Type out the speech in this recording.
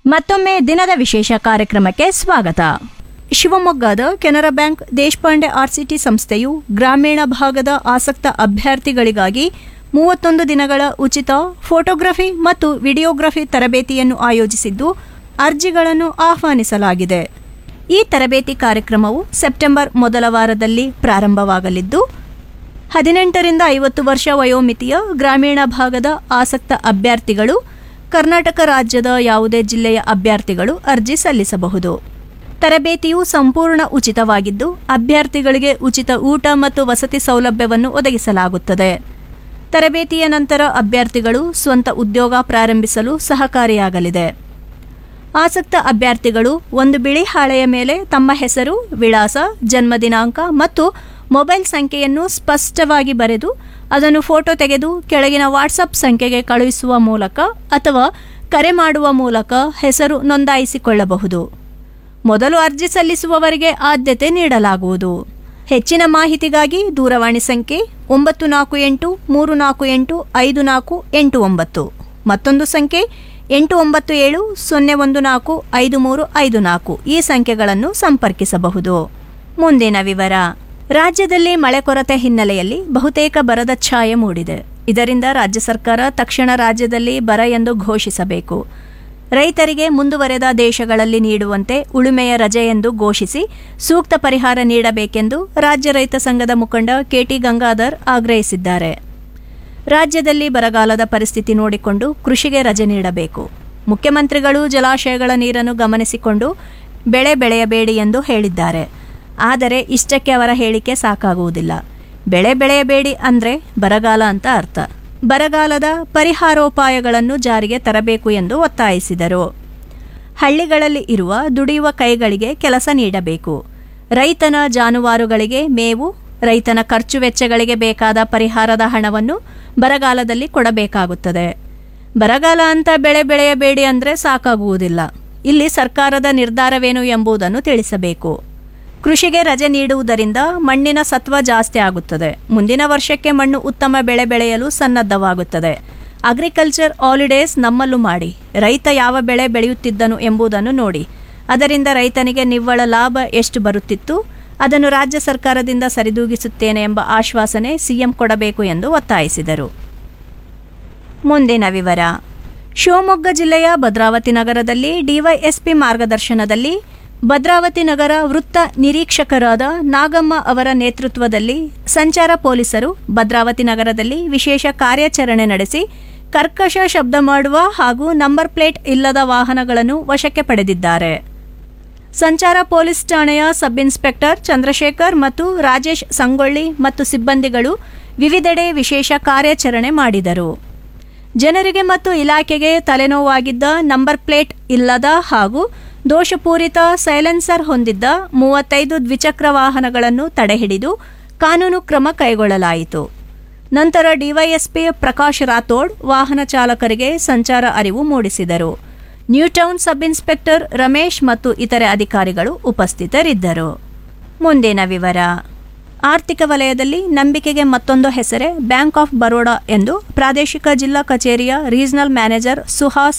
ಮತ್ತೊಮ್ಮೆ ದಿನದ ವಿಶೇಷ ಕಾರ್ಯಕ್ರಮಕ್ಕೆ ಸ್ವಾಗತ ಶಿವಮೊಗ್ಗದ ಕೆನರಾ ಬ್ಯಾಂಕ್ ದೇಶಪಾಂಡೆ ಆರ್ಸಿಟಿ ಸಂಸ್ಥೆಯು ಗ್ರಾಮೀಣ ಭಾಗದ ಆಸಕ್ತ ಅಭ್ಯರ್ಥಿಗಳಿಗಾಗಿ ಮೂವತ್ತೊಂದು ದಿನಗಳ ಉಚಿತ ಫೋಟೋಗ್ರಫಿ ಮತ್ತು ವಿಡಿಯೋಗ್ರಫಿ ತರಬೇತಿಯನ್ನು ಆಯೋಜಿಸಿದ್ದು ಅರ್ಜಿಗಳನ್ನು ಆಹ್ವಾನಿಸಲಾಗಿದೆ ಈ ತರಬೇತಿ ಕಾರ್ಯಕ್ರಮವು ಸೆಪ್ಟೆಂಬರ್ ಮೊದಲ ವಾರದಲ್ಲಿ ಪ್ರಾರಂಭವಾಗಲಿದ್ದು ಹದಿನೆಂಟರಿಂದ ಐವತ್ತು ವರ್ಷ ವಯೋಮಿತಿಯ ಗ್ರಾಮೀಣ ಭಾಗದ ಆಸಕ್ತ ಅಭ್ಯರ್ಥಿಗಳು ಕರ್ನಾಟಕ ರಾಜ್ಯದ ಯಾವುದೇ ಜಿಲ್ಲೆಯ ಅಭ್ಯರ್ಥಿಗಳು ಅರ್ಜಿ ಸಲ್ಲಿಸಬಹುದು ತರಬೇತಿಯು ಸಂಪೂರ್ಣ ಉಚಿತವಾಗಿದ್ದು ಅಭ್ಯರ್ಥಿಗಳಿಗೆ ಉಚಿತ ಊಟ ಮತ್ತು ವಸತಿ ಸೌಲಭ್ಯವನ್ನು ಒದಗಿಸಲಾಗುತ್ತದೆ ತರಬೇತಿಯ ನಂತರ ಅಭ್ಯರ್ಥಿಗಳು ಸ್ವಂತ ಉದ್ಯೋಗ ಪ್ರಾರಂಭಿಸಲು ಸಹಕಾರಿಯಾಗಲಿದೆ ಆಸಕ್ತ ಅಭ್ಯರ್ಥಿಗಳು ಒಂದು ಬಿಳಿ ಹಾಳೆಯ ಮೇಲೆ ತಮ್ಮ ಹೆಸರು ವಿಳಾಸ ಜನ್ಮ ದಿನಾಂಕ ಮತ್ತು ಮೊಬೈಲ್ ಸಂಖ್ಯೆಯನ್ನು ಸ್ಪಷ್ಟವಾಗಿ ಬರೆದು ಅದನ್ನು ಫೋಟೋ ತೆಗೆದು ಕೆಳಗಿನ ವಾಟ್ಸಪ್ ಸಂಖ್ಯೆಗೆ ಕಳುಹಿಸುವ ಮೂಲಕ ಅಥವಾ ಕರೆ ಮಾಡುವ ಮೂಲಕ ಹೆಸರು ನೋಂದಾಯಿಸಿಕೊಳ್ಳಬಹುದು ಮೊದಲು ಅರ್ಜಿ ಸಲ್ಲಿಸುವವರಿಗೆ ಆದ್ಯತೆ ನೀಡಲಾಗುವುದು ಹೆಚ್ಚಿನ ಮಾಹಿತಿಗಾಗಿ ದೂರವಾಣಿ ಸಂಖ್ಯೆ ಒಂಬತ್ತು ನಾಲ್ಕು ಎಂಟು ಮೂರು ನಾಲ್ಕು ಎಂಟು ಐದು ನಾಲ್ಕು ಎಂಟು ಒಂಬತ್ತು ಮತ್ತೊಂದು ಸಂಖ್ಯೆ ಎಂಟು ಒಂಬತ್ತು ಏಳು ಸೊನ್ನೆ ಒಂದು ನಾಲ್ಕು ಐದು ಮೂರು ಐದು ನಾಲ್ಕು ಈ ಸಂಖ್ಯೆಗಳನ್ನು ಸಂಪರ್ಕಿಸಬಹುದು ಮುಂದಿನ ವಿವರ ರಾಜ್ಯದಲ್ಲಿ ಮಳೆ ಕೊರತೆ ಹಿನ್ನೆಲೆಯಲ್ಲಿ ಬಹುತೇಕ ಬರದ ಛಾಯೆ ಮೂಡಿದೆ ಇದರಿಂದ ರಾಜ್ಯ ಸರ್ಕಾರ ತಕ್ಷಣ ರಾಜ್ಯದಲ್ಲಿ ಬರ ಎಂದು ಘೋಷಿಸಬೇಕು ರೈತರಿಗೆ ಮುಂದುವರೆದ ದೇಶಗಳಲ್ಲಿ ನೀಡುವಂತೆ ಉಳುಮೆಯ ರಜೆ ಎಂದು ಘೋಷಿಸಿ ಸೂಕ್ತ ಪರಿಹಾರ ನೀಡಬೇಕೆಂದು ರಾಜ್ಯ ರೈತ ಸಂಘದ ಮುಖಂಡ ಕೆಟಿ ಗಂಗಾಧರ್ ಆಗ್ರಹಿಸಿದ್ದಾರೆ ರಾಜ್ಯದಲ್ಲಿ ಬರಗಾಲದ ಪರಿಸ್ಥಿತಿ ನೋಡಿಕೊಂಡು ಕೃಷಿಗೆ ರಜೆ ನೀಡಬೇಕು ಮುಖ್ಯಮಂತ್ರಿಗಳು ಜಲಾಶಯಗಳ ನೀರನ್ನು ಗಮನಿಸಿಕೊಂಡು ಬೆಳೆ ಬೆಳೆಯಬೇಡಿ ಎಂದು ಹೇಳಿದ್ದಾರೆ ಆದರೆ ಇಷ್ಟಕ್ಕೆ ಅವರ ಹೇಳಿಕೆ ಸಾಕಾಗುವುದಿಲ್ಲ ಬೆಳೆ ಬೆಳೆಯಬೇಡಿ ಅಂದರೆ ಬರಗಾಲ ಅಂತ ಅರ್ಥ ಬರಗಾಲದ ಪರಿಹಾರೋಪಾಯಗಳನ್ನು ಜಾರಿಗೆ ತರಬೇಕು ಎಂದು ಒತ್ತಾಯಿಸಿದರು ಹಳ್ಳಿಗಳಲ್ಲಿ ಇರುವ ದುಡಿಯುವ ಕೈಗಳಿಗೆ ಕೆಲಸ ನೀಡಬೇಕು ರೈತನ ಜಾನುವಾರುಗಳಿಗೆ ಮೇವು ರೈತನ ಖರ್ಚು ವೆಚ್ಚಗಳಿಗೆ ಬೇಕಾದ ಪರಿಹಾರದ ಹಣವನ್ನು ಬರಗಾಲದಲ್ಲಿ ಕೊಡಬೇಕಾಗುತ್ತದೆ ಬರಗಾಲ ಅಂತ ಬೆಳೆ ಬೆಳೆಯಬೇಡಿ ಅಂದರೆ ಸಾಕಾಗುವುದಿಲ್ಲ ಇಲ್ಲಿ ಸರ್ಕಾರದ ನಿರ್ಧಾರವೇನು ಎಂಬುದನ್ನು ತಿಳಿಸಬೇಕು ಕೃಷಿಗೆ ರಜೆ ನೀಡುವುದರಿಂದ ಮಣ್ಣಿನ ಸತ್ವ ಜಾಸ್ತಿ ಆಗುತ್ತದೆ ಮುಂದಿನ ವರ್ಷಕ್ಕೆ ಮಣ್ಣು ಉತ್ತಮ ಬೆಳೆ ಬೆಳೆಯಲು ಸನ್ನದ್ಧವಾಗುತ್ತದೆ ಅಗ್ರಿಕಲ್ಚರ್ ಹಾಲಿಡೇಸ್ ನಮ್ಮಲ್ಲೂ ಮಾಡಿ ರೈತ ಯಾವ ಬೆಳೆ ಬೆಳೆಯುತ್ತಿದ್ದನು ಎಂಬುದನ್ನು ನೋಡಿ ಅದರಿಂದ ರೈತನಿಗೆ ನಿವ್ವಳ ಲಾಭ ಎಷ್ಟು ಬರುತ್ತಿತ್ತು ಅದನ್ನು ರಾಜ್ಯ ಸರ್ಕಾರದಿಂದ ಸರಿದೂಗಿಸುತ್ತೇನೆ ಎಂಬ ಆಶ್ವಾಸನೆ ಸಿಎಂ ಕೊಡಬೇಕು ಎಂದು ಒತ್ತಾಯಿಸಿದರು ಮುಂದಿನ ವಿವರ ಶಿವಮೊಗ್ಗ ಜಿಲ್ಲೆಯ ಭದ್ರಾವತಿ ನಗರದಲ್ಲಿ ಡಿವೈಎಸ್ಪಿ ಮಾರ್ಗದರ್ಶನದಲ್ಲಿ ಭದ್ರಾವತಿ ನಗರ ವೃತ್ತ ನಿರೀಕ್ಷಕರಾದ ನಾಗಮ್ಮ ಅವರ ನೇತೃತ್ವದಲ್ಲಿ ಸಂಚಾರ ಪೊಲೀಸರು ಭದ್ರಾವತಿ ನಗರದಲ್ಲಿ ವಿಶೇಷ ಕಾರ್ಯಾಚರಣೆ ನಡೆಸಿ ಕರ್ಕಶ ಶಬ್ದ ಮಾಡುವ ಹಾಗೂ ನಂಬರ್ ಪ್ಲೇಟ್ ಇಲ್ಲದ ವಾಹನಗಳನ್ನು ವಶಕ್ಕೆ ಪಡೆದಿದ್ದಾರೆ ಸಂಚಾರ ಪೊಲೀಸ್ ಠಾಣೆಯ ಸಬ್ ಇನ್ಸ್ಪೆಕ್ಟರ್ ಚಂದ್ರಶೇಖರ್ ಮತ್ತು ರಾಜೇಶ್ ಸಂಗೊಳ್ಳಿ ಮತ್ತು ಸಿಬ್ಬಂದಿಗಳು ವಿವಿಧೆಡೆ ವಿಶೇಷ ಕಾರ್ಯಾಚರಣೆ ಮಾಡಿದರು ಜನರಿಗೆ ಮತ್ತು ಇಲಾಖೆಗೆ ತಲೆನೋವಾಗಿದ್ದ ನಂಬರ್ ಪ್ಲೇಟ್ ಇಲ್ಲದ ಹಾಗೂ ದೋಷಪೂರಿತ ಸೈಲೆನ್ಸರ್ ಹೊಂದಿದ್ದ ಮೂವತ್ತೈದು ದ್ವಿಚಕ್ರ ವಾಹನಗಳನ್ನು ತಡೆಹಿಡಿದು ಕಾನೂನು ಕ್ರಮ ಕೈಗೊಳ್ಳಲಾಯಿತು ನಂತರ ಡಿವೈಎಸ್ಪಿ ಪ್ರಕಾಶ್ ರಾಥೋಡ್ ವಾಹನ ಚಾಲಕರಿಗೆ ಸಂಚಾರ ಅರಿವು ಮೂಡಿಸಿದರು ನ್ಯೂಟೌನ್ ಸಬ್ ಇನ್ಸ್ಪೆಕ್ಟರ್ ರಮೇಶ್ ಮತ್ತು ಇತರೆ ಅಧಿಕಾರಿಗಳು ಉಪಸ್ಥಿತರಿದ್ದರು ಮುಂದಿನ ವಿವರ ಆರ್ಥಿಕ ವಲಯದಲ್ಲಿ ನಂಬಿಕೆಗೆ ಮತ್ತೊಂದು ಹೆಸರೇ ಬ್ಯಾಂಕ್ ಆಫ್ ಬರೋಡಾ ಎಂದು ಪ್ರಾದೇಶಿಕ ಜಿಲ್ಲಾ ಕಚೇರಿಯ ರೀಜನಲ್ ಮ್ಯಾನೇಜರ್ ಸುಹಾಸ್